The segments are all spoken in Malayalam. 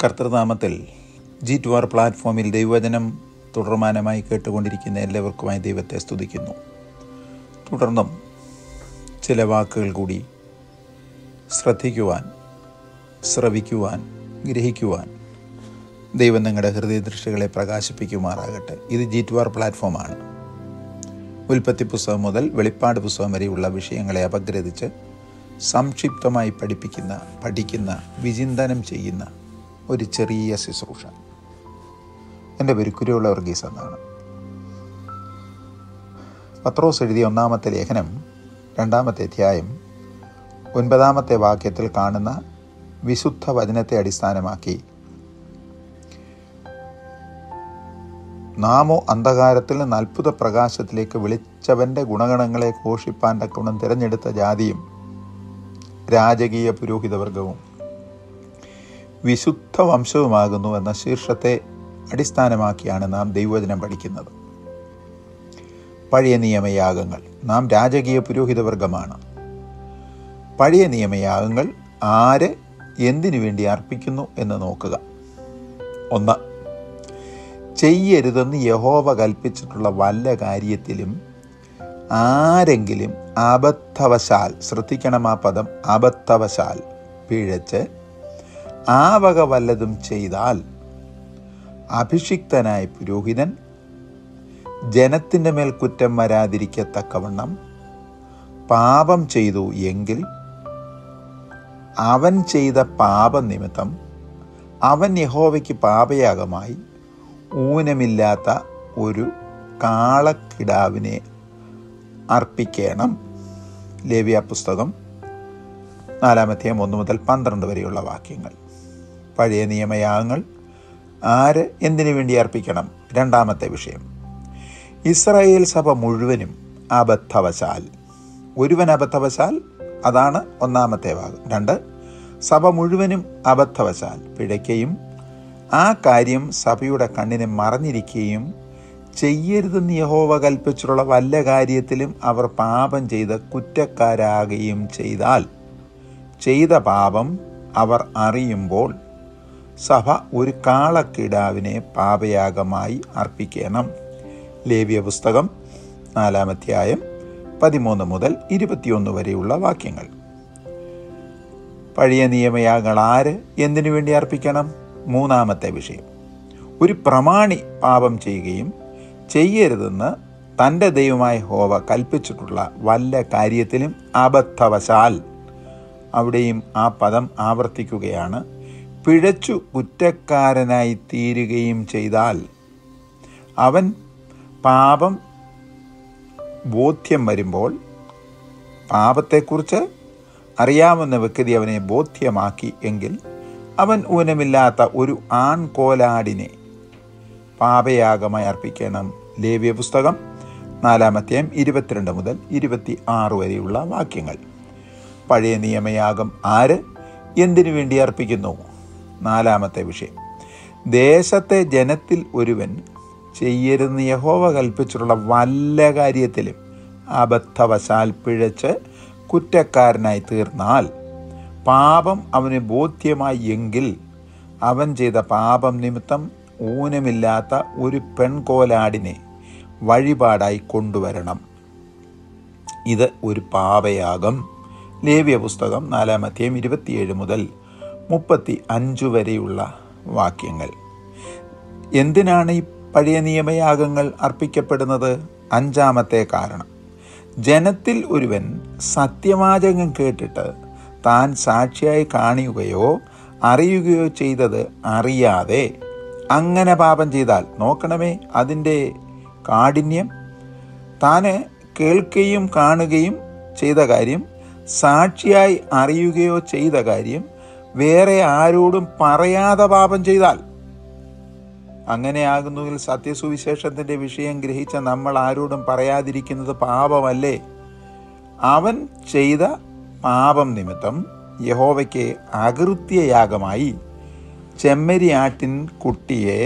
കർത്തൃനാമത്തിൽ ജി ടു ആർ പ്ലാറ്റ്ഫോമിൽ ദൈവവചനം തുടർമാനമായി കേട്ടുകൊണ്ടിരിക്കുന്ന എല്ലാവർക്കുമായി ദൈവത്തെ സ്തുതിക്കുന്നു തുടർന്നും ചില വാക്കുകൾ കൂടി ശ്രദ്ധിക്കുവാൻ ശ്രവിക്കുവാൻ ഗ്രഹിക്കുവാൻ ദൈവം നിങ്ങളുടെ ഹൃദയദൃഷ്ടികളെ പ്രകാശിപ്പിക്കുമാറാകട്ടെ ഇത് ജി ടു ആർ പ്ലാറ്റ്ഫോമാണ് ഉൽപ്പത്തി പുസ്തകം മുതൽ വെളിപ്പാട് പുസ്തകം വരെയുള്ള വിഷയങ്ങളെ അപഗ്രഥിച്ച് സംക്ഷിപ്തമായി പഠിപ്പിക്കുന്ന പഠിക്കുന്ന വിചിന്തനം ചെയ്യുന്ന ഒരു ചെറിയ ശുശ്രൂഷ എൻ്റെ പേര് കുരുവുള്ള വർഗീസ് എന്നാണ് പത്രോസ് എഴുതിയ ഒന്നാമത്തെ ലേഖനം രണ്ടാമത്തെ അധ്യായം ഒൻപതാമത്തെ വാക്യത്തിൽ കാണുന്ന വിശുദ്ധ വചനത്തെ അടിസ്ഥാനമാക്കി നാമോ അന്ധകാരത്തിൽ നിന്ന് അത്ഭുത പ്രകാശത്തിലേക്ക് വിളിച്ചവൻ്റെ ഗുണഗണങ്ങളെ ഘോഷിപ്പാൻ തക്കവണ്ണം തിരഞ്ഞെടുത്ത ജാതിയും രാജകീയ പുരോഹിതവർഗവും വിശുദ്ധ വംശവുമാകുന്നു എന്ന ശീർഷത്തെ അടിസ്ഥാനമാക്കിയാണ് നാം ദൈവവചനം പഠിക്കുന്നത് പഴയ നിയമയാഗങ്ങൾ നാം രാജകീയ പുരോഹിതവർഗമാണ് പഴയ നിയമയാഗങ്ങൾ ആര് എന്തിനു വേണ്ടി അർപ്പിക്കുന്നു എന്ന് നോക്കുക ഒന്ന് ചെയ്യരുതെന്ന് യഹോവ കൽപ്പിച്ചിട്ടുള്ള വല്ല കാര്യത്തിലും ആരെങ്കിലും അബദ്ധവശാൽ ശ്രദ്ധിക്കണം ആ പദം അബദ്ധവശാൽ പിഴച്ച് ആ വക വല്ലതും ചെയ്താൽ അഭിഷിക്തനായ പുരോഹിതൻ ജനത്തിൻ്റെ മേൽ കുറ്റം വരാതിരിക്കത്തക്കവണ്ണം പാപം ചെയ്തു എങ്കിൽ അവൻ ചെയ്ത പാപനിമിത്തം അവൻ യഹോവയ്ക്ക് പാപയാഗമായി ഊനമില്ലാത്ത ഒരു കാളക്കിടാവിനെ അർപ്പിക്കണം ലേവ്യ പുസ്തകം നാലാമത്തെയും ഒന്ന് മുതൽ പന്ത്രണ്ട് വരെയുള്ള വാക്യങ്ങൾ പഴയ നിയമയാഗങ്ങൾ ആര് എന്തിനു വേണ്ടി അർപ്പിക്കണം രണ്ടാമത്തെ വിഷയം ഇസ്രായേൽ സഭ മുഴുവനും അബദ്ധവശാൽ ഒരുവൻ അബദ്ധവശാൽ അതാണ് ഒന്നാമത്തെ ഭാഗം രണ്ട് സഭ മുഴുവനും അബദ്ധവശാൽ പിഴയ്ക്കുകയും ആ കാര്യം സഭയുടെ കണ്ണിന് മറഞ്ഞിരിക്കുകയും ചെയ്യരുതെന്ന് യഹോവ കൽപ്പിച്ചിട്ടുള്ള വല്ല കാര്യത്തിലും അവർ പാപം ചെയ്ത് കുറ്റക്കാരാകുകയും ചെയ്താൽ ചെയ്ത പാപം അവർ അറിയുമ്പോൾ സഭ ഒരു കാളക്കിടാവിനെ പാപയാഗമായി അർപ്പിക്കണം ലേവ്യ പുസ്തകം നാലാമധ്യായം പതിമൂന്ന് മുതൽ ഇരുപത്തിയൊന്ന് വരെയുള്ള വാക്യങ്ങൾ പഴയ നിയമയാഗങ്ങൾ ആര് എന്തിനു വേണ്ടി അർപ്പിക്കണം മൂന്നാമത്തെ വിഷയം ഒരു പ്രമാണി പാപം ചെയ്യുകയും ചെയ്യരുതെന്ന് തൻ്റെ ദൈവമായ ഹോവ കൽപ്പിച്ചിട്ടുള്ള വല്ല കാര്യത്തിലും അബദ്ധവശാൽ അവിടെയും ആ പദം ആവർത്തിക്കുകയാണ് പിഴച്ചു കുറ്റക്കാരനായി തീരുകയും ചെയ്താൽ അവൻ പാപം ബോധ്യം വരുമ്പോൾ പാപത്തെക്കുറിച്ച് അറിയാവുന്ന വ്യക്തി അവനെ ബോധ്യമാക്കി എങ്കിൽ അവൻ ഊനമില്ലാത്ത ഒരു ആൺകോലാടിനെ പാപയാഗമായി അർപ്പിക്കണം ലേവ്യ പുസ്തകം നാലാമത്തെയും ഇരുപത്തിരണ്ട് മുതൽ ഇരുപത്തി ആറ് വരെയുള്ള വാക്യങ്ങൾ പഴയ നിയമയാഗം ആര് എന്തിനു വേണ്ടി അർപ്പിക്കുന്നു നാലാമത്തെ വിഷയം ദേശത്തെ ജനത്തിൽ ഒരുവൻ ചെയ്യരുന്ന് യഹോവ കൽപ്പിച്ചിട്ടുള്ള വല്ല കാര്യത്തിലും അബദ്ധവശാൽ പിഴച്ച് കുറ്റക്കാരനായി തീർന്നാൽ പാപം അവന് ബോധ്യമായി എങ്കിൽ അവൻ ചെയ്ത പാപം നിമിത്തം ഊനമില്ലാത്ത ഒരു പെൺകോലാടിനെ വഴിപാടായി കൊണ്ടുവരണം ഇത് ഒരു പാപയാഗം ലേവ്യ പുസ്തകം നാലാമത്തെയും ഇരുപത്തിയേഴ് മുതൽ മുപ്പത്തി അഞ്ച് വരെയുള്ള വാക്യങ്ങൾ എന്തിനാണ് ഈ പഴയ നിയമയാഗങ്ങൾ അർപ്പിക്കപ്പെടുന്നത് അഞ്ചാമത്തെ കാരണം ജനത്തിൽ ഒരുവൻ സത്യവാചകം കേട്ടിട്ട് താൻ സാക്ഷിയായി കാണുകയോ അറിയുകയോ ചെയ്തത് അറിയാതെ അങ്ങനെ പാപം ചെയ്താൽ നോക്കണമേ അതിൻ്റെ കാഠിന്യം താന് കേൾക്കുകയും കാണുകയും ചെയ്ത കാര്യം സാക്ഷിയായി അറിയുകയോ ചെയ്ത കാര്യം വേറെ ആരോടും പറയാതെ പാപം ചെയ്താൽ അങ്ങനെയാകുന്നുവെങ്കിൽ സത്യസുവിശേഷത്തിൻ്റെ വിഷയം ഗ്രഹിച്ച നമ്മൾ ആരോടും പറയാതിരിക്കുന്നത് പാപമല്ലേ അവൻ ചെയ്ത പാപം നിമിത്തം യഹോവയ്ക്ക് അകൃത്യയാഗമായി ചെമ്മരിയാട്ടിൻ കുട്ടിയെ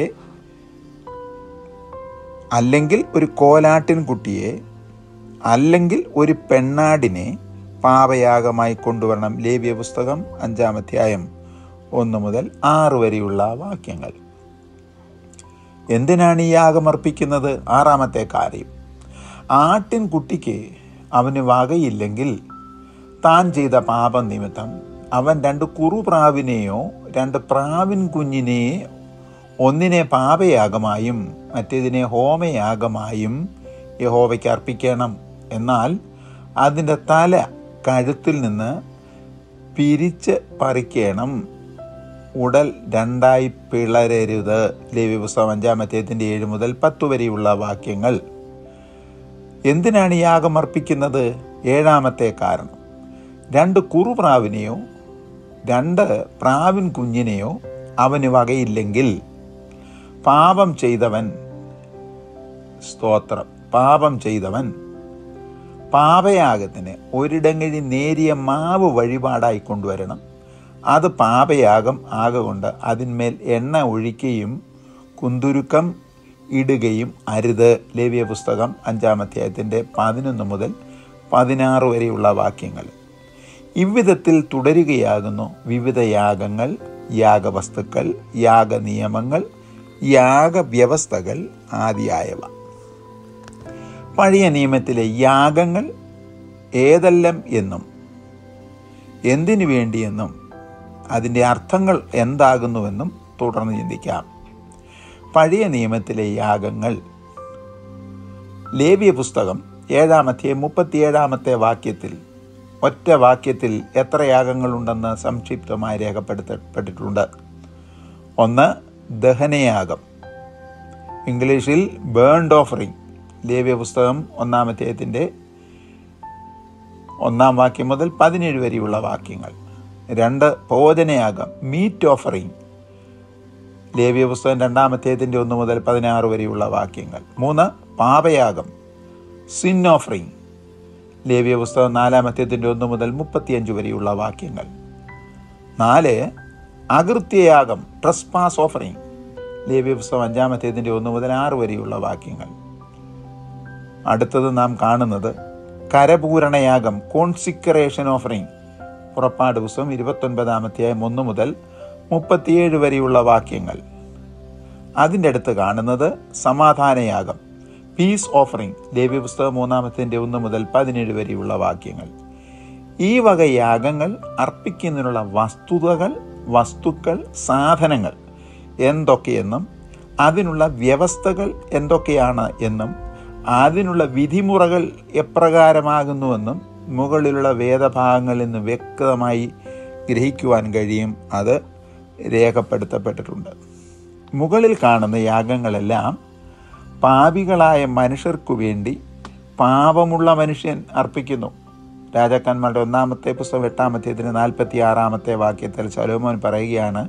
അല്ലെങ്കിൽ ഒരു കോലാട്ടിൻ കുട്ടിയെ അല്ലെങ്കിൽ ഒരു പെണ്ണാടിനെ പാപയാഗമായി കൊണ്ടുവരണം ലേവ്യ പുസ്തകം അഞ്ചാമധ്യായം ഒന്ന് മുതൽ ആറ് വരെയുള്ള വാക്യങ്ങൾ എന്തിനാണ് ഈ യാഗമർപ്പിക്കുന്നത് ആറാമത്തെ കാര്യം ആട്ടിൻകുട്ടിക്ക് അവന് വകയില്ലെങ്കിൽ താൻ ചെയ്ത പാപം നിമിത്തം അവൻ രണ്ട് കുറുപ്രാവിനെയോ രണ്ട് പ്രാവിൻ കുഞ്ഞിനെ ഒന്നിനെ പാപയാഗമായും മറ്റേതിനെ ഹോമയാഗമായും യഹോവയ്ക്ക് അർപ്പിക്കണം എന്നാൽ അതിൻ്റെ തല കഴുത്തിൽ നിന്ന് പിരിച്ച് പറിക്കണം ഉടൽ രണ്ടായി പിളരരുത് ലേവി പുസ്തകം അഞ്ചാമത്തേത്തിൻ്റെ ഏഴ് മുതൽ പത്ത് വരെയുള്ള വാക്യങ്ങൾ എന്തിനാണ് ഈ യാഗം അർപ്പിക്കുന്നത് ഏഴാമത്തെ കാരണം രണ്ട് കുറുപ്രാവിനെയോ രണ്ട് പ്രാവിൻ കുഞ്ഞിനെയോ അവന് വകയില്ലെങ്കിൽ പാപം ചെയ്തവൻ സ്തോത്രം പാപം ചെയ്തവൻ പാപയാഗത്തിന് ഒരിടങ്ങഴി നേരിയ മാവ് വഴിപാടായി കൊണ്ടുവരണം അത് പാപയാഗം ആകൊണ്ട് അതിന്മേൽ എണ്ണ ഒഴിക്കുകയും കുന്തുരുക്കം ഇടുകയും അരുത് ലേവ്യ പുസ്തകം അഞ്ചാമധ്യായത്തിൻ്റെ പതിനൊന്ന് മുതൽ പതിനാറ് വരെയുള്ള വാക്യങ്ങൾ ഇவ்விധത്തിൽ തുടരുകയാകുന്നു വിവിധ യാഗങ്ങൾ യാഗവസ്തുക്കൾ യാഗനിയമങ്ങൾ യാഗവ്യവസ്ഥകൾ ആദിയായവ പഴയ നിയമത്തിലെ യാഗങ്ങൾ ഏതെല്ലാം എന്നും എന്തിനു വേണ്ടിയെന്നും അതിൻ്റെ അർത്ഥങ്ങൾ എന്താകുന്നുവെന്നും തുടർന്ന് ചിന്തിക്കാം പഴയ നിയമത്തിലെ യാഗങ്ങൾ ലേവ്യ പുസ്തകം ഏഴാമത്തെ മുപ്പത്തിയേഴാമത്തെ വാക്യത്തിൽ ഒറ്റ വാക്യത്തിൽ എത്ര യാഗങ്ങളുണ്ടെന്ന് സംക്ഷിപ്തമായി രേഖപ്പെടുത്തപ്പെട്ടിട്ടുണ്ട് ഒന്ന് ദഹനയാഗം ഇംഗ്ലീഷിൽ ബേൺഡ് ഓഫറിംഗ് ലേവ്യ പുസ്തകം ഒന്നാമത്തേത്തിൻ്റെ ഒന്നാം വാക്യം മുതൽ പതിനേഴ് വരെയുള്ള വാക്യങ്ങൾ രണ്ട് ഭോജനയാഗം മീറ്റ് ഓഫറിംഗ് ലേവ്യ പുസ്തകം രണ്ടാമത്തേതിൻ്റെ ഒന്ന് മുതൽ പതിനാറ് വരെയുള്ള വാക്യങ്ങൾ മൂന്ന് പാപയാഗം സിൻ ഓഫറിംഗ് ലേവ്യ പുസ്തകം നാലാമത്തേതിൻ്റെ ഒന്ന് മുതൽ മുപ്പത്തിയഞ്ച് വരെയുള്ള വാക്യങ്ങൾ നാല് അകൃത്യയാഗം ട്രസ്പാസ് ഓഫറിംഗ് ലേവ്യ പുസ്തകം അഞ്ചാമത്തേതിൻ്റെ ഒന്ന് മുതൽ ആറ് വരെയുള്ള വാക്യങ്ങൾ അടുത്തത് നാം കാണുന്നത് കരപൂരണയാഗം കോൺസിക്കറേഷൻ ഓഫറിംഗ് പുറപ്പാട് പുസ്തകം ഇരുപത്തൊൻപതാമത്തെയായം ഒന്ന് മുതൽ മുപ്പത്തിയേഴ് വരെയുള്ള വാക്യങ്ങൾ അതിൻ്റെ അടുത്ത് കാണുന്നത് സമാധാനയാഗം പീസ് ഓഫറിംഗ് ലേവ്യ പുസ്തകം മൂന്നാമത്തിൻ്റെ ഒന്ന് മുതൽ പതിനേഴ് വരെയുള്ള വാക്യങ്ങൾ ഈ വക യാഗങ്ങൾ അർപ്പിക്കുന്നതിനുള്ള വസ്തുതകൾ വസ്തുക്കൾ സാധനങ്ങൾ എന്തൊക്കെയെന്നും അതിനുള്ള വ്യവസ്ഥകൾ എന്തൊക്കെയാണ് എന്നും അതിനുള്ള വിധിമുറകൾ എപ്രകാരമാകുന്നുവെന്നും മുകളിലുള്ള വേദഭാഗങ്ങളിൽ നിന്ന് വ്യക്തമായി ഗ്രഹിക്കുവാൻ കഴിയും അത് രേഖപ്പെടുത്തപ്പെട്ടിട്ടുണ്ട് മുകളിൽ കാണുന്ന യാഗങ്ങളെല്ലാം പാപികളായ മനുഷ്യർക്കു വേണ്ടി പാപമുള്ള മനുഷ്യൻ അർപ്പിക്കുന്നു രാജാക്കന്മാരുടെ ഒന്നാമത്തെ പുസ്തകം എട്ടാമത്തേതിന് നാൽപ്പത്തി ആറാമത്തെ വാക്യത്തിൽ സലോമോൻ പറയുകയാണ്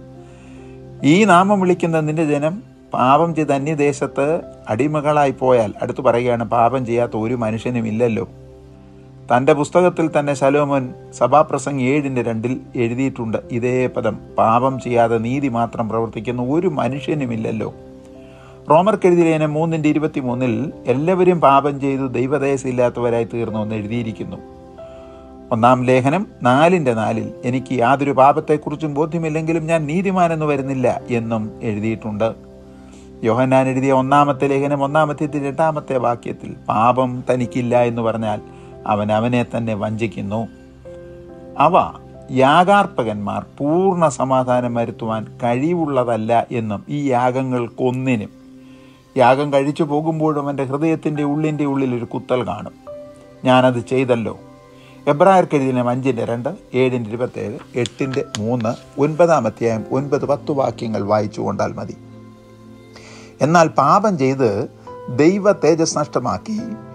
ഈ നാമം വിളിക്കുന്ന നിന്റെ ജനം പാപം ചെയ്ത് അന്യദേശത്ത് അടിമകളായി പോയാൽ അടുത്ത് പറയുകയാണ് പാപം ചെയ്യാത്ത ഒരു മനുഷ്യനും ഇല്ലല്ലോ തൻ്റെ പുസ്തകത്തിൽ തന്നെ ശലോമോൻ സഭാപ്രസംഗം ഏഴിൻ്റെ രണ്ടിൽ എഴുതിയിട്ടുണ്ട് ഇതേ പദം പാപം ചെയ്യാതെ നീതി മാത്രം പ്രവർത്തിക്കുന്ന ഒരു മനുഷ്യനുമില്ലല്ലോ റോമർക്കെഴുതിയ ലേഖനം മൂന്നിൻ്റെ ഇരുപത്തി മൂന്നിൽ എല്ലാവരും പാപം ചെയ്തു ദൈവദേശമില്ലാത്തവരായി തീർന്നു എന്ന് എഴുതിയിരിക്കുന്നു ഒന്നാം ലേഖനം നാലിൻ്റെ നാലിൽ എനിക്ക് യാതൊരു പാപത്തെക്കുറിച്ചും ബോധ്യമില്ലെങ്കിലും ഞാൻ നീതിമാനെന്ന് വരുന്നില്ല എന്നും എഴുതിയിട്ടുണ്ട് യോഹന്നാൻ എഴുതിയ ഒന്നാമത്തെ ലേഖനം ഒന്നാമത്തെ രണ്ടാമത്തെ വാക്യത്തിൽ പാപം തനിക്കില്ല എന്ന് പറഞ്ഞാൽ അവൻ അവനെ തന്നെ വഞ്ചിക്കുന്നു അവ യാഗാർപ്പകന്മാർ പൂർണ്ണ സമാധാനം വരുത്തുവാൻ കഴിവുള്ളതല്ല എന്നും ഈ യാഗങ്ങൾക്കൊന്നിനും യാഗം കഴിച്ചു പോകുമ്പോഴും എൻ്റെ ഹൃദയത്തിൻ്റെ ഉള്ളിൻ്റെ ഉള്ളിൽ ഒരു കുത്തൽ കാണും ഞാനത് ചെയ്തല്ലോ എബ്രായർക്കെഴുതിയ അഞ്ചിൻ്റെ രണ്ട് ഏഴിൻ്റെ ഇരുപത്തേഴ് എട്ടിൻ്റെ മൂന്ന് ഒൻപതാമത്തെയായും ഒൻപത് പത്ത് വാക്യങ്ങൾ വായിച്ചു കൊണ്ടാൽ മതി എന്നാൽ പാപം ചെയ്ത് ദൈവ തേജസ് നഷ്ടമാക്കി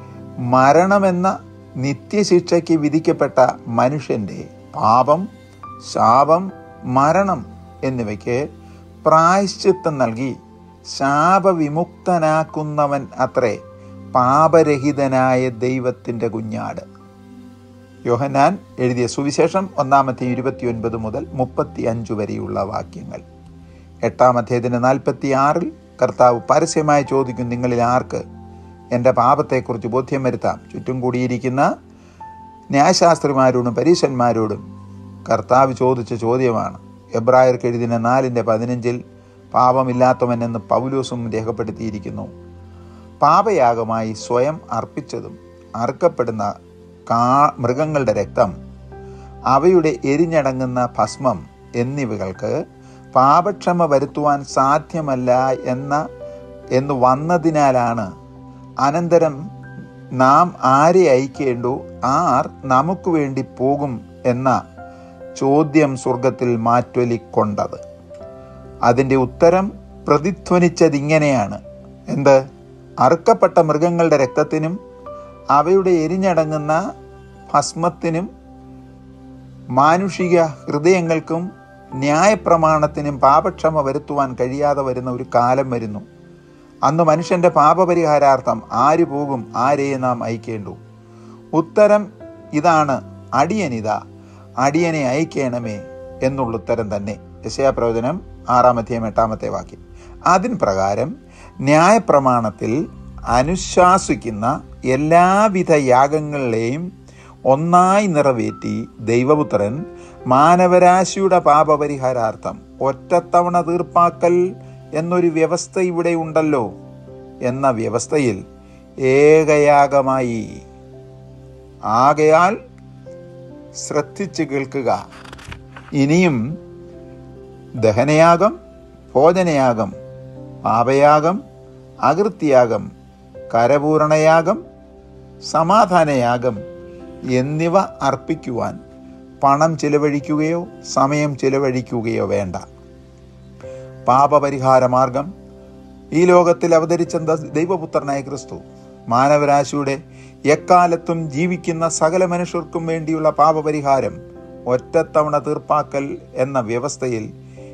മരണമെന്ന നിത്യശിക്ഷയ്ക്ക് വിധിക്കപ്പെട്ട മനുഷ്യൻ്റെ പാപം ശാപം മരണം എന്നിവയ്ക്ക് പ്രായശ്ചിത്തം നൽകി ശാപവിമുക്തനാക്കുന്നവൻ അത്രേ പാപരഹിതനായ ദൈവത്തിൻ്റെ കുഞ്ഞാട് യോഹന്നാൻ എഴുതിയ സുവിശേഷം ഒന്നാമത്തെ ഇരുപത്തിയൊൻപത് മുതൽ മുപ്പത്തി അഞ്ച് വരെയുള്ള വാക്യങ്ങൾ എട്ടാമത്തേതിന് നാൽപ്പത്തി ആറിൽ കർത്താവ് പരസ്യമായി ചോദിക്കും നിങ്ങളിൽ ആർക്ക് എൻ്റെ പാപത്തെക്കുറിച്ച് ബോധ്യം വരുത്താം ചുറ്റും കൂടിയിരിക്കുന്ന ന്യായശാസ്ത്രിമാരോടും പരീശന്മാരോടും കർത്താവ് ചോദിച്ച ചോദ്യമാണ് എബ്രായർക്ക് എഴുതിന നാലിൻ്റെ പതിനഞ്ചിൽ പാപമില്ലാത്തവൻ എന്ന് പൗലോസും രേഖപ്പെടുത്തിയിരിക്കുന്നു പാപയാഗമായി സ്വയം അർപ്പിച്ചതും അർക്കപ്പെടുന്ന കാ മൃഗങ്ങളുടെ രക്തം അവയുടെ എരിഞ്ഞടങ്ങുന്ന ഭസ്മം എന്നിവകൾക്ക് പാപക്ഷമ വരുത്തുവാൻ സാധ്യമല്ല എന്ന എന്ന് വന്നതിനാലാണ് അനന്തരം നാം ആരെ അയക്കേണ്ടു ആർ നമുക്ക് വേണ്ടി പോകും എന്ന ചോദ്യം സ്വർഗത്തിൽ മാറ്റൊലിക്കൊണ്ടത് അതിൻ്റെ ഉത്തരം പ്രതിധ്വനിച്ചതിങ്ങനെയാണ് എന്ത് അറുക്കപ്പെട്ട മൃഗങ്ങളുടെ രക്തത്തിനും അവയുടെ എരിഞ്ഞടങ്ങുന്ന ഭസ്മത്തിനും മാനുഷിക ഹൃദയങ്ങൾക്കും ന്യായപ്രമാണത്തിനും പാപക്ഷമ വരുത്തുവാൻ കഴിയാതെ വരുന്ന ഒരു കാലം വരുന്നു അന്ന് മനുഷ്യന്റെ പാപപരിഹാരാർത്ഥം ആര് പോകും ആരെയെ നാം അയക്കേണ്ടു ഉത്തരം ഇതാണ് അടിയനിത അടിയനെ അയക്കണമേ എന്നുള്ള ഉത്തരം തന്നെ യശയാപ്രവചനം ആറാമത്തെയും എട്ടാമത്തെ വാക്യം അതിന് പ്രകാരം ന്യായപ്രമാണത്തിൽ അനുശാസിക്കുന്ന എല്ലാവിധ യാഗങ്ങളിലെയും ഒന്നായി നിറവേറ്റി ദൈവപുത്രൻ മാനവരാശിയുടെ പാപപരിഹാരാർത്ഥം ഒറ്റത്തവണ തീർപ്പാക്കൽ എന്നൊരു വ്യവസ്ഥ ഇവിടെ ഉണ്ടല്ലോ എന്ന വ്യവസ്ഥയിൽ ഏകയാഗമായി ആകയാൽ ശ്രദ്ധിച്ചു കേൾക്കുക ഇനിയും ദഹനയാഗം ഭോജനയാഗം പാപയാഗം അകൃത്യാഗം കരപൂരണയാഗം സമാധാനയാഗം എന്നിവ അർപ്പിക്കുവാൻ പണം ചിലവഴിക്കുകയോ സമയം ചിലവഴിക്കുകയോ വേണ്ട പാപപരിഹാര മാർഗം ഈ ലോകത്തിൽ അവതരിച്ച ദൈവപുത്രനായ ക്രിസ്തു മാനവരാശിയുടെ എക്കാലത്തും ജീവിക്കുന്ന സകല മനുഷ്യർക്കും വേണ്ടിയുള്ള പാപപരിഹാരം ഒറ്റത്തവണ തീർപ്പാക്കൽ എന്ന വ്യവസ്ഥയിൽ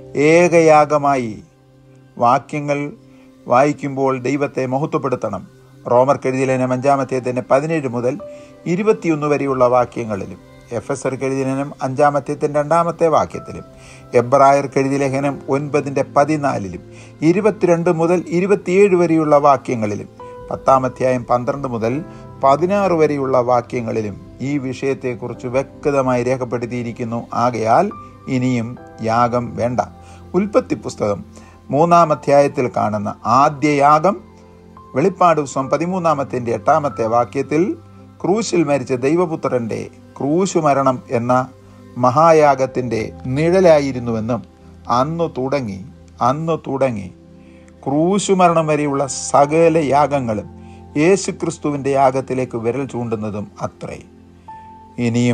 ഏകയാഗമായി വാക്യങ്ങൾ വായിക്കുമ്പോൾ ദൈവത്തെ മഹത്വപ്പെടുത്തണം റോമർ കെഴുതിയലേനം അഞ്ചാമത്തേതിന് പതിനേഴ് മുതൽ ഇരുപത്തിയൊന്ന് വരെയുള്ള വാക്യങ്ങളിലും എഫ് എസ് ആർ കെഴുതിയലേനം അഞ്ചാമത്തേത്തിൻ്റെ രണ്ടാമത്തെ വാക്യത്തിലും എബ്രായർ കെഴുതിലേഖനം ഒൻപതിൻ്റെ പതിനാലിലും ഇരുപത്തിരണ്ട് മുതൽ ഇരുപത്തിയേഴ് വരെയുള്ള വാക്യങ്ങളിലും പത്താമധ്യായം പന്ത്രണ്ട് മുതൽ പതിനാറ് വരെയുള്ള വാക്യങ്ങളിലും ഈ വിഷയത്തെക്കുറിച്ച് വ്യക്തമായി രേഖപ്പെടുത്തിയിരിക്കുന്നു ആകയാൽ ഇനിയും യാഗം വേണ്ട ഉൽപ്പത്തി പുസ്തകം മൂന്നാം അധ്യായത്തിൽ കാണുന്ന ആദ്യ യാഗം വെളിപ്പാട് ദിവസം പതിമൂന്നാമത്തിൻ്റെ എട്ടാമത്തെ വാക്യത്തിൽ ക്രൂശിൽ മരിച്ച ദൈവപുത്രൻ്റെ ക്രൂശു മരണം എന്ന മഹായാഗത്തിൻ്റെ നിഴലായിരുന്നുവെന്നും അന്നു തുടങ്ങി അന്നു തുടങ്ങി ക്രൂശുമരണം വരെയുള്ള സകല യാഗങ്ങളും യേശുക്രിസ്തുവിൻ്റെ യാഗത്തിലേക്ക് വിരൽ ചൂണ്ടുന്നതും അത്രേ ഇനിയും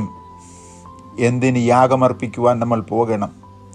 എന്തിന് യാഗമർപ്പിക്കുവാൻ നമ്മൾ പോകണം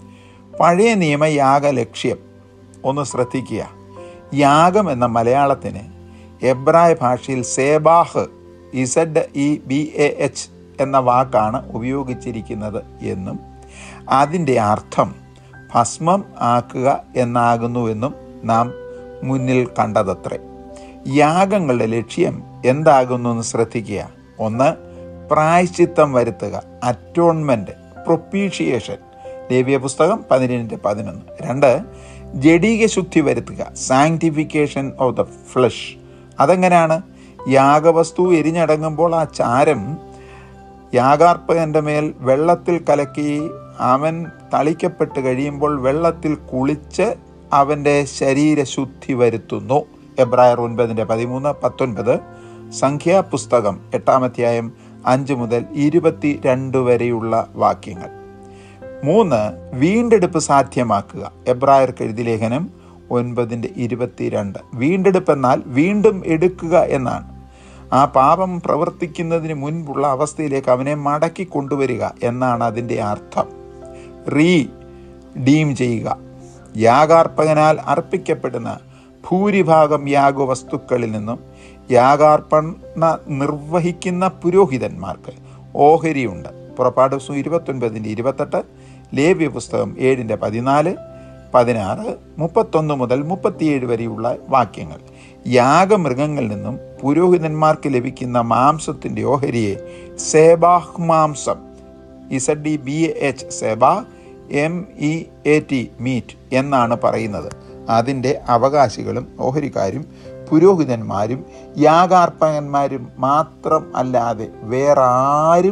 പഴയ നിയമ യാഗ ലക്ഷ്യം ഒന്ന് ശ്രദ്ധിക്കുക യാഗം എന്ന മലയാളത്തിന് എബ്രായ ഭാഷയിൽ സേബാഹ് Z E B A H എന്ന വാക്കാണ് ഉപയോഗിച്ചിരിക്കുന്നത് എന്നും അതിൻ്റെ അർത്ഥം ഭസ്മം ആക്കുക എന്നാകുന്നുവെന്നും നാം മുന്നിൽ കണ്ടതത്രേ യാഗങ്ങളുടെ ലക്ഷ്യം എന്താകുന്നു എന്ന് ശ്രദ്ധിക്കുക ഒന്ന് പ്രായശ്ചിത്തം വരുത്തുക അറ്റോൺമെൻറ്റ് പ്രൊപ്പീഷിയേഷൻ ദേവീയ പുസ്തകം പതിനേഴിൻ്റെ പതിനൊന്ന് രണ്ട് ജഡീക ശുദ്ധി വരുത്തുക സാങ്ക്ടിഫിക്കേഷൻ ഓഫ് ദ ഫ്ലഷ് അതെങ്ങനെയാണ് യാഗവസ്തു എരിഞ്ഞടങ്ങുമ്പോൾ ആ ചാരം യാഗാർപ്പകൻ്റെ മേൽ വെള്ളത്തിൽ കലക്കി അവൻ തളിക്കപ്പെട്ട് കഴിയുമ്പോൾ വെള്ളത്തിൽ കുളിച്ച് അവൻ്റെ ശരീരശുദ്ധി വരുത്തുന്നു എബ്രായർ ഒൻപതിൻ്റെ പതിമൂന്ന് പത്തൊൻപത് സംഖ്യാപുസ്തകം എട്ടാമധ്യായം അഞ്ച് മുതൽ ഇരുപത്തി രണ്ട് വരെയുള്ള വാക്യങ്ങൾ മൂന്ന് വീണ്ടെടുപ്പ് സാധ്യമാക്കുക എബ്രായർക്ക് എഴുതി ലേഖനം ഒൻപതിൻ്റെ ഇരുപത്തിരണ്ട് വീണ്ടെടുപ്പ് എന്നാൽ വീണ്ടും എടുക്കുക എന്നാണ് ആ പാപം പ്രവർത്തിക്കുന്നതിന് മുൻപുള്ള അവസ്ഥയിലേക്ക് അവനെ മടക്കി കൊണ്ടുവരിക എന്നാണ് അതിൻ്റെ അർത്ഥം റീ ഡീം ചെയ്യുക യാഗാർപ്പകനാൽ അർപ്പിക്കപ്പെടുന്ന ഭൂരിഭാഗം യാഗവസ്തുക്കളിൽ നിന്നും യാഗാർപ്പണ നിർവഹിക്കുന്ന പുരോഹിതന്മാർക്ക് ഓഹരിയുണ്ട് പുറപ്പാട് ദിവസം ഇരുപത്തൊൻപതിൻ്റെ ഇരുപത്തെട്ട് ലേവ്യ പുസ്തകം ഏഴിൻ്റെ പതിനാല് പതിനാറ് മുപ്പത്തൊന്ന് മുതൽ മുപ്പത്തിയേഴ് വരെയുള്ള വാക്യങ്ങൾ യാഗമൃഗങ്ങളിൽ നിന്നും പുരോഹിതന്മാർക്ക് ലഭിക്കുന്ന മാംസത്തിൻ്റെ ഓഹരിയെ സേബാഹ് മാംസം ഇസഡ് ഡി ബി എച്ച് സെബ M E A T meat എന്നാണ് പറയുന്നത് അതിൻ്റെ അവകാശികളും ഓഹരിക്കാരും പുരോഹിതന്മാരും യാഗാർപ്പകന്മാരും മാത്രം അല്ലാതെ വേറെ ആരും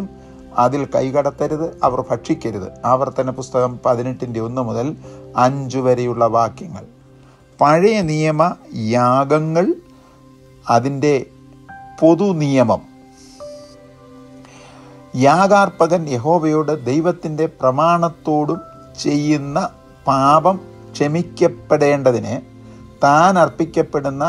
അതിൽ കൈകടത്തരുത് അവർ ഭക്ഷിക്കരുത് ആവർത്തന പുസ്തകം പതിനെട്ടിൻ്റെ ഒന്ന് മുതൽ അഞ്ച് വരെയുള്ള വാക്യങ്ങൾ പഴയ നിയമ യാഗങ്ങൾ അതിൻ്റെ പൊതു നിയമം യാഗാർപ്പകൻ യഹോവയോട് ദൈവത്തിൻ്റെ പ്രമാണത്തോടും ചെയ്യുന്ന പാപം ക്ഷമിക്കപ്പെടേണ്ടതിന് താൻ അർപ്പിക്കപ്പെടുന്ന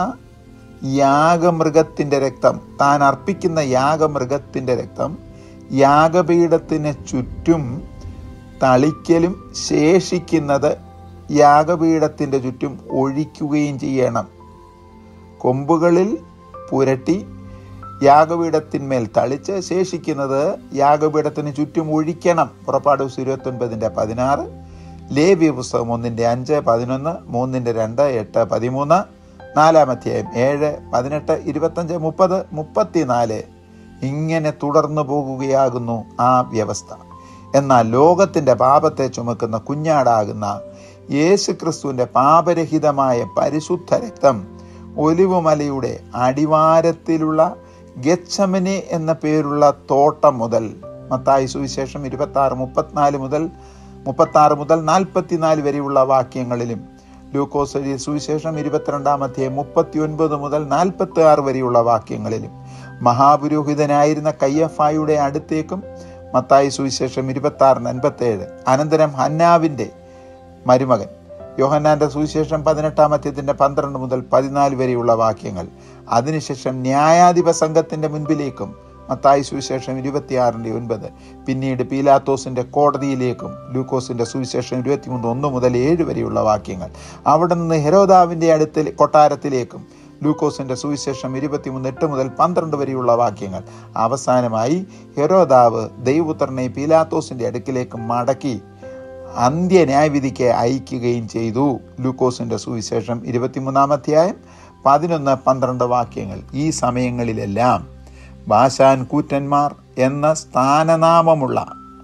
യാഗമൃഗത്തിൻ്റെ രക്തം താൻ അർപ്പിക്കുന്ന യാഗമൃഗത്തിൻ്റെ രക്തം യാഗപീഠത്തിന് ചുറ്റും തളിക്കലും ശേഷിക്കുന്നത് യാഗപീഠത്തിൻ്റെ ചുറ്റും ഒഴിക്കുകയും ചെയ്യണം കൊമ്പുകളിൽ പുരട്ടി യാഗപീഠത്തിന്മേൽ തളിച്ച് ശേഷിക്കുന്നത് യാഗപീഠത്തിന് ചുറ്റും ഒഴിക്കണം പുറപ്പാട് ഇരുപത്തൊൻപതിൻ്റെ പതിനാറ് ലേവ്യ പുസ്തകം ഒന്നിൻ്റെ അഞ്ച് പതിനൊന്ന് മൂന്നിൻ്റെ രണ്ട് എട്ട് പതിമൂന്ന് നാലാമധ്യായം ഏഴ് പതിനെട്ട് ഇരുപത്തഞ്ച് മുപ്പത് മുപ്പത്തിനാല് ഇങ്ങനെ തുടർന്നു പോകുകയാകുന്നു ആ വ്യവസ്ഥ എന്നാൽ ലോകത്തിൻ്റെ പാപത്തെ ചുമക്കുന്ന കുഞ്ഞാടാകുന്ന യേശു ക്രിസ്തുവിൻ്റെ പാപരഹിതമായ പരിശുദ്ധ രക്തം ഒലിവുമലയുടെ അടിവാരത്തിലുള്ള ഗച്ചമനെ എന്ന പേരുള്ള തോട്ടം മുതൽ മത്തായി സുവിശേഷം ഇരുപത്തി ആറ് മുപ്പത്തിനാല് മുതൽ മുപ്പത്തി ആറ് മുതൽ നാൽപ്പത്തിനാല് വരെയുള്ള വാക്യങ്ങളിലും ലൂക്കോസ് എഴുതിയ സുവിശേഷം ഇരുപത്തിരണ്ടാമത്തെ മുപ്പത്തി ഒൻപത് മുതൽ നാൽപ്പത്തി ആറ് വരെയുള്ള വാക്യങ്ങളിലും മഹാപുരോഹിതനായിരുന്ന കയ്യഫായുടെ അടുത്തേക്കും മത്തായി സുവിശേഷം ഇരുപത്തി ആറിന് അൻപത്തേഴ് അനന്തരം ഹന്നാവിൻ്റെ മരുമകൻ യോഹന്നാന്റെ സുവിശേഷം പതിനെട്ടാമത്യത്തിൻ്റെ പന്ത്രണ്ട് മുതൽ പതിനാല് വരെയുള്ള വാക്യങ്ങൾ അതിനുശേഷം ന്യായാധിപ സംഘത്തിൻ്റെ മുൻപിലേക്കും മത്തായി സുവിശേഷം ഇരുപത്തിയാറിൻ്റെ ഒൻപത് പിന്നീട് പീലാത്തോസിൻ്റെ കോടതിയിലേക്കും ലൂക്കോസിൻ്റെ സുവിശേഷം ഇരുപത്തിമൂന്ന് ഒന്ന് മുതൽ ഏഴ് വരെയുള്ള വാക്യങ്ങൾ അവിടെ നിന്ന് ഹെരോദാവിൻ്റെ അടുത്ത് കൊട്ടാരത്തിലേക്കും ലൂക്കോസിൻ്റെ സുവിശേഷം ഇരുപത്തിമൂന്ന് എട്ട് മുതൽ പന്ത്രണ്ട് വരെയുള്ള വാക്യങ്ങൾ അവസാനമായി ഹെരോദാവ് ദൈവപുത്രനെ പീലാത്തോസിൻ്റെ അടുക്കിലേക്ക് മടക്കി അന്ത്യ ന്യായവിധിക്ക് അയക്കുകയും ചെയ്തു ലൂക്കോസിൻ്റെ സുവിശേഷം ഇരുപത്തിമൂന്നാം അധ്യായം പതിനൊന്ന് പന്ത്രണ്ട് വാക്യങ്ങൾ ഈ സമയങ്ങളിലെല്ലാം ബാശാൻ കൂറ്റന്മാർ എന്ന സ്ഥാനനാമമുള്ള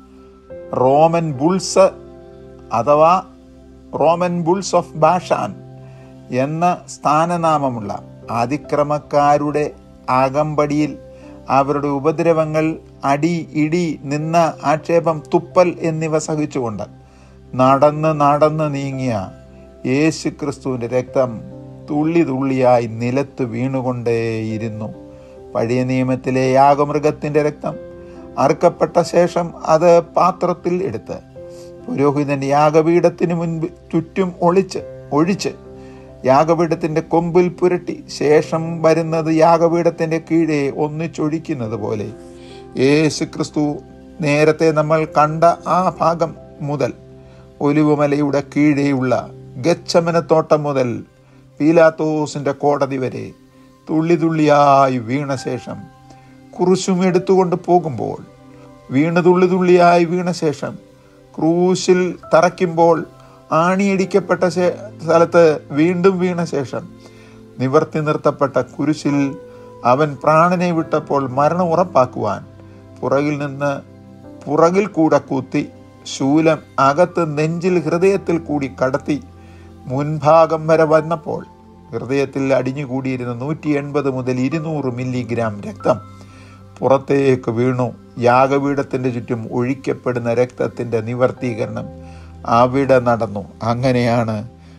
റോമൻ ബുൾസ് അഥവാ റോമൻ ബുൾസ് ഓഫ് ബാഷാൻ എന്ന സ്ഥാനനാമമുള്ള അതിക്രമക്കാരുടെ അകമ്പടിയിൽ അവരുടെ ഉപദ്രവങ്ങൾ അടി ഇടി നിന്ന ആക്ഷേപം തുപ്പൽ എന്നിവ സഹിച്ചുകൊണ്ട് നടന്ന് നടന്ന് നീങ്ങിയ യേശു ക്രിസ്തുവിൻ്റെ രക്തം തുള്ളി തുള്ളിയായി നിലത്ത് വീണുകൊണ്ടേയിരുന്നു പഴയ നിയമത്തിലെ യാഗമൃഗത്തിൻ്റെ രക്തം അറുക്കപ്പെട്ട ശേഷം അത് പാത്രത്തിൽ എടുത്ത് പുരോഹിതൻ യാഗപീഠത്തിന് മുൻപ് ചുറ്റും ഒളിച്ച് ഒഴിച്ച് യാഗപീഠത്തിൻ്റെ കൊമ്പിൽ പുരട്ടി ശേഷം വരുന്നത് യാഗപീഠത്തിൻ്റെ കീഴെ ഒന്നിച്ചൊഴിക്കുന്നത് പോലെ യേശു ക്രിസ്തു നേരത്തെ നമ്മൾ കണ്ട ആ ഭാഗം മുതൽ ഒലിവുമലയുടെ കീഴെയുള്ള ഗച്ചമനത്തോട്ടം മുതൽ പീലാത്തോസിൻ്റെ കോടതി വരെ തുള്ളി തുള്ളിയായി വീണ ശേഷം കുരിശും എടുത്തുകൊണ്ട് പോകുമ്പോൾ വീണ് തുള്ളി തുള്ളിയായി വീണ ശേഷം ക്രൂശിൽ തറയ്ക്കുമ്പോൾ ആണിയടിക്കപ്പെട്ട സ്ഥലത്ത് വീണ്ടും വീണ ശേഷം നിവർത്തി നിർത്തപ്പെട്ട കുരിശിൽ അവൻ പ്രാണനെ വിട്ടപ്പോൾ മരണം ഉറപ്പാക്കുവാൻ പുറകിൽ നിന്ന് പുറകിൽ കൂടെ കുത്തി ശൂലം അകത്ത് നെഞ്ചിൽ ഹൃദയത്തിൽ കൂടി കടത്തി മുൻഭാഗം വരെ വന്നപ്പോൾ ഹൃദയത്തിൽ അടിഞ്ഞുകൂടിയിരുന്ന നൂറ്റി എൺപത് മുതൽ ഇരുന്നൂറ് മില്ലിഗ്രാം രക്തം പുറത്തേക്ക് വീണു യാഗപീഠത്തിൻ്റെ ചുറ്റും ഒഴിക്കപ്പെടുന്ന രക്തത്തിൻ്റെ നിവർത്തീകരണം അവിടെ നടന്നു അങ്ങനെയാണ്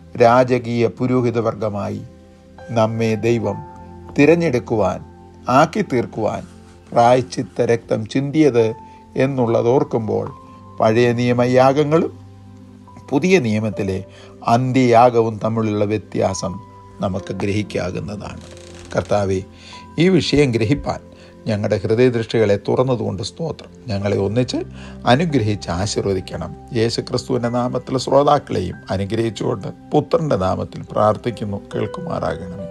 രാജകീയ പുരോഹിതവർഗമായി നമ്മെ ദൈവം തിരഞ്ഞെടുക്കുവാൻ ആക്കി തീർക്കുവാൻ പ്രായച്ചിത്ത രക്തം ചിന്തിയത് എന്നുള്ളത് ഓർക്കുമ്പോൾ പഴയ നിയമയാഗങ്ങളും പുതിയ നിയമത്തിലെ അന്ത്യയാഗവും തമ്മിലുള്ള വ്യത്യാസം നമുക്ക് ഗ്രഹിക്കാകുന്നതാണ് കർത്താവെ ഈ വിഷയം ഗ്രഹിപ്പാൻ ഞങ്ങളുടെ ഹൃദയദൃഷ്ടികളെ തുറന്നതുകൊണ്ട് സ്തോത്രം ഞങ്ങളെ ഒന്നിച്ച് അനുഗ്രഹിച്ച് ആശീർവദിക്കണം യേശു ക്രിസ്തുവിൻ്റെ നാമത്തിൽ ശ്രോതാക്കളെയും അനുഗ്രഹിച്ചുകൊണ്ട് പുത്രൻ്റെ നാമത്തിൽ പ്രാർത്ഥിക്കുന്നു കേൾക്കുമാറാകണമേ